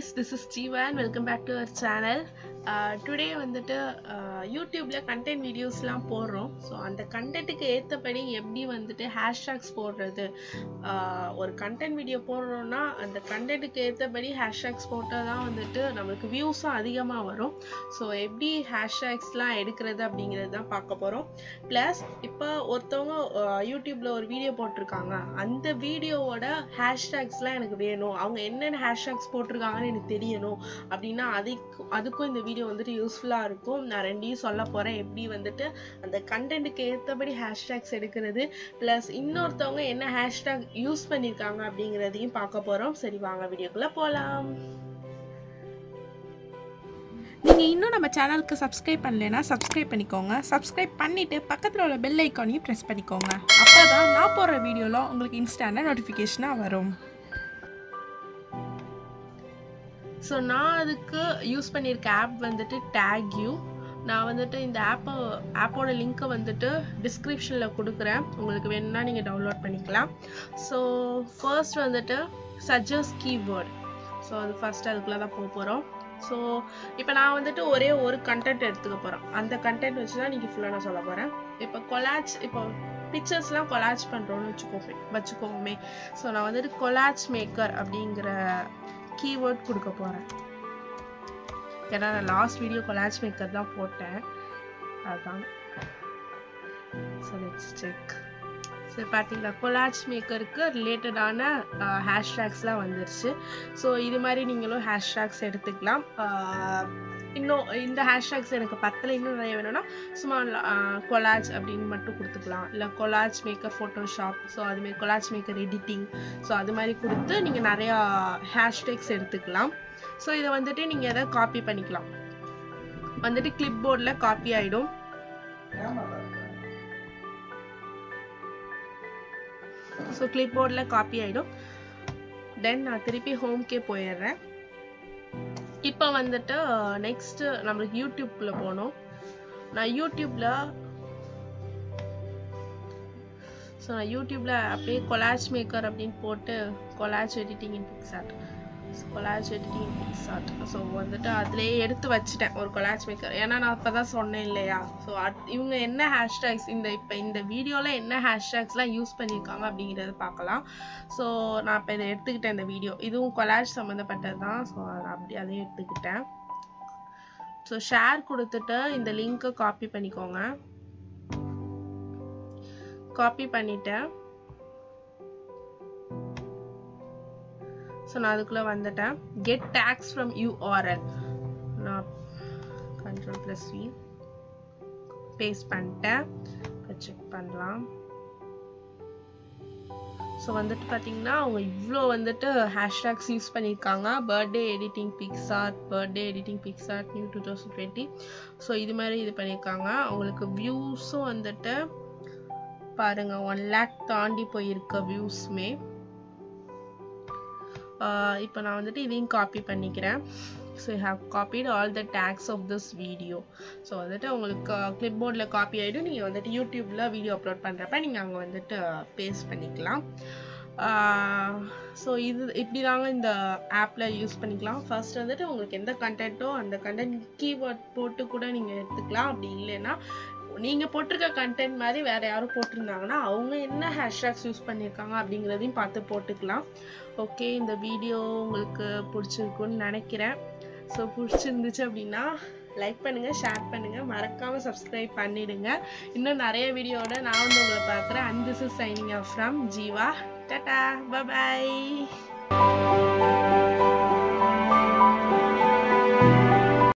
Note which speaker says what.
Speaker 1: guys, this is Jeeva and welcome back to our channel. Today வந்துட்டு யூடியூப்ல content வீடியோஸ்லாம் போடுறோம் ஸோ அந்த கண்டென்ட்டுக்கு ஏற்றபடி எப்படி வந்துட்டு ஹேஷ்டாக்ஸ் போடுறது ஆஹ் ஒரு கண்டென்ட் வீடியோ போடுறோம்னா அந்த கண்டென்ட்டுக்கு ஏற்றபடி ஹேஷ்டாக்ஸ் போட்டால் தான் வந்துட்டு நம்மளுக்கு வியூஸும் அதிகமாக வரும் ஸோ எப்படி ஹேஷ்டாக்ஸ்லாம் எடுக்கிறது அப்படிங்கிறது தான் பார்க்க போகிறோம் ப்ளஸ் இப்போ ஒருத்தவங்க ஆஹ் யூடியூப்ல ஒரு வீடியோ போட்டிருக்காங்க அந்த வீடியோவோட ஹேஷ்டாக்ஸ்லாம் எனக்கு வேணும் அவங்க என்னென்ன ஹேஷ்டாக்ஸ் போட்டிருக்காங்கன்னு எனக்கு தெரியணும் அப்படின்னா அதுக்கு அதுக்கும் இந்த வீடியோ வந்துட்டு யூஸ்ஃபுல்லாக இருக்கும் நான் ரெண்டையும் சொல்ல போகிறேன் எப்படி வந்துட்டு அந்த கண்டென்ட்டுக்கு ஏற்றபடி ஹேஷ்டாக்ஸ் எடுக்கிறது ப்ளஸ் இன்னொருத்தவங்க என்ன ஹேஷ்டாக் யூஸ் பண்ணியிருக்காங்க அப்படிங்கிறதையும் பார்க்க போகிறோம் சரி வாங்க வீடியோக்குள்ளே போகலாம்
Speaker 2: நீங்கள் இன்னும் நம்ம சேனலுக்கு சப்ஸ்கிரைப் பண்ணலைன்னா சப்ஸ்கிரைப் பண்ணிக்கோங்க சப்ஸ்கிரைப் பண்ணிவிட்டு பக்கத்தில் உள்ள பெல் ஐக்கானையும் ப்ரெஸ் பண்ணிக்கோங்க அப்போ தான் நான் போடுற வீடியோவில் உங்களுக்கு இன்ஸ்டான நோட்டிஃபிகேஷனாக வரும்
Speaker 1: ஸோ நான் அதுக்கு யூஸ் பண்ணியிருக்க ஆப் வந்துட்டு டேக் யூ நான் வந்துட்டு இந்த ஆப்பை ஆப்போட லிங்க்கை வந்துட்டு டிஸ்கிரிப்ஷனில் கொடுக்குறேன் உங்களுக்கு வேணும்னா நீங்கள் டவுன்லோட் பண்ணிக்கலாம் ஸோ ஃபர்ஸ்ட் வந்துட்டு சஜஸ் கீவேர்ட் ஸோ அது ஃபர்ஸ்ட் அதுக்குள்ளே தான் போக போகிறோம் ஸோ இப்போ நான் வந்துட்டு ஒரே ஒரு கண்டென்ட் எடுத்துக்க போகிறேன் அந்த கண்டென்ட் வச்சு தான் நீங்கள் ஃபுல்லாக நான் சொல்ல போகிறேன் இப்போ கொலாச் இப்போ பிக்சர்ஸ்லாம் கொலாச் பண்ணுறோன்னு வச்சுக்கோமே வச்சுக்கோமே ஸோ நான் வந்துட்டு கொலாச் மேக்கர் அப்படிங்கிற கீவேர்ட் கொடுக்க போகிறேன் ஏன்னா நான் லாஸ்ட் வீடியோ கொலாச் மேக்கர் தான் போட்டேன் அதுதான் ஸோ லெட்ஸ் செக் ஸோ பார்த்தீங்களா கொலாச் மேக்கருக்கு ரிலேட்டடான ஹேஷ்டேக்ஸ்லாம் வந்துருச்சு ஸோ இது மாதிரி நீங்களும் ஹேஷ்டேக்ஸ் எடுத்துக்கலாம் ஆஹ் இன்னும் இந்த ஹேஷ்டேக்ஸ் எனக்கு பத்தில் இன்னும் நிறைய வேணும்னா சும்மா கொலாஜ் அப்படின்னு மட்டும் கொடுத்துக்கலாம் இல்லை கொலாஜ் மேக்கர் ஃபோட்டோஷாப் ஸோ அதுமாரி கொலாஜ் மேக்கர் எடிட்டிங் ஸோ அது மாதிரி கொடுத்து நீங்கள் நிறையா ஹேஷ்டேக்ஸ் எடுத்துக்கலாம் ஸோ இதை வந்துட்டு நீங்கள் எதை காப்பி பண்ணிக்கலாம் வந்துட்டு கிளிப் போர்டில் காப்பி ஆகிடும் ஸோ கிளிப் போர்டில் காப்பி ஆகிடும் தென் நான் திருப்பி ஹோம்கே போயிடுறேன் இப்போ வந்துட்டு நெக்ஸ்ட் நம்மளுக்கு யூடியூப்குள்ள போகணும் நான் யூடியூப்ல ஸோ நான் யூடியூப்ல அப்படியே கொலாஜ் மேக்கர் அப்படின்னு போட்டு collage editing in PicsArt collage editing in PicsArt so வந்துட்டு அதுலேயே எடுத்து வச்சுட்டேன் ஒரு கொலாஜ் மேக்கர் ஏன்னா நான் அப்போ தான் சொன்னேன் இல்லையா ஸோ இவங்க என்ன ஹேஷ்டேக்ஸ் இந்த இப்போ இந்த வீடியோவில் என்ன ஹேஷ்டேக்ஸ்லாம் யூஸ் பண்ணியிருக்காங்க அப்படிங்கிறத பார்க்கலாம் ஸோ நான் இப்போ இதை எடுத்துக்கிட்டேன் இந்த வீடியோ இதுவும் கொலாஜ் சம்மந்தப்பட்டது தான் ஸோ அப்படி அதையும் எடுத்துக்கிட்டேன் ஸோ ஷேர் கொடுத்துட்டு இந்த லிங்க்கை காப்பி பண்ணிக்கோங்க காப்பி பண்ணிட்டேன் ஸோ நான் அதுக்குள்ளே வந்துட்டேன் கெட் டேக்ஸ் ஃப்ரம் யூஆர்எல் நான் கண்ட்ரோல் ப்ளஸ் வி பேஸ்ட் பண்ணிட்டேன் செக் பண்ணலாம் ஸோ வந்துட்டு பார்த்தீங்கன்னா அவங்க இவ்வளோ வந்துட்டு ஹேஷ்டாக்ஸ் யூஸ் பண்ணியிருக்காங்க birthday editing PicsArt birthday editing PicsArt new two thousand twenty so இது மாதிரி இது பண்ணியிருக்காங்க அவங்களுக்கு வியூஸும் வந்துட்டு பாருங்க ஒன் லேக் தாண்டி போயிருக்க வியூஸுமே இப்போ நான் வந்துட்டு இதையும் காப்பி பண்ணிக்கிறேன் so you have copied all the tags of this video so வந்துட்டு உங்களுக்கு கிளிப் போர்டில் காப்பி ஆகிடும் நீங்கள் வந்துட்டு யூடியூப்பில் வீடியோ அப்லோட் பண்ணுறப்ப நீங்கள் அங்கே வந்துட்டு பேஸ்ட் பண்ணிக்கலாம் ஸோ இது இப்படி தாங்க இந்த ஆப்பில் யூஸ் பண்ணிக்கலாம் ஃபர்ஸ்ட் வந்துட்டு உங்களுக்கு எந்த கண்டென்ட்டோ அந்த கண்டென்ட் கீவேர்ட் போட்டு கூட நீங்கள் எடுத்துக்கலாம் அப்படி இல்லைன்னா நீங்கள் போட்டிருக்க கண்டென்ட் மாதிரி வேற யாரும் போட்டிருந்தாங்கன்னா அவங்க என்ன ஹேஷ்டாக்ஸ் யூஸ் பண்ணியிருக்காங்க அப்படிங்கிறதையும் பார்த்து போட்டுக்கலாம் ஓகே இந்த வீடியோ உங்களுக்கு பிடிச்சிருக்குன்னு நினைக்கிறேன் ஸோ பிடிச்சிருந்துச்சு அப்படின்னா லைக் பண்ணுங்க ஷேர் பண்ணுங்க மறக்காம சப்ஸ்கிரைப் பண்ணிடுங்க இன்னும் நிறைய வீடியோட நான் வந்து உங்களை பார்க்குறேன் and this is signing off from Jeeva tata bye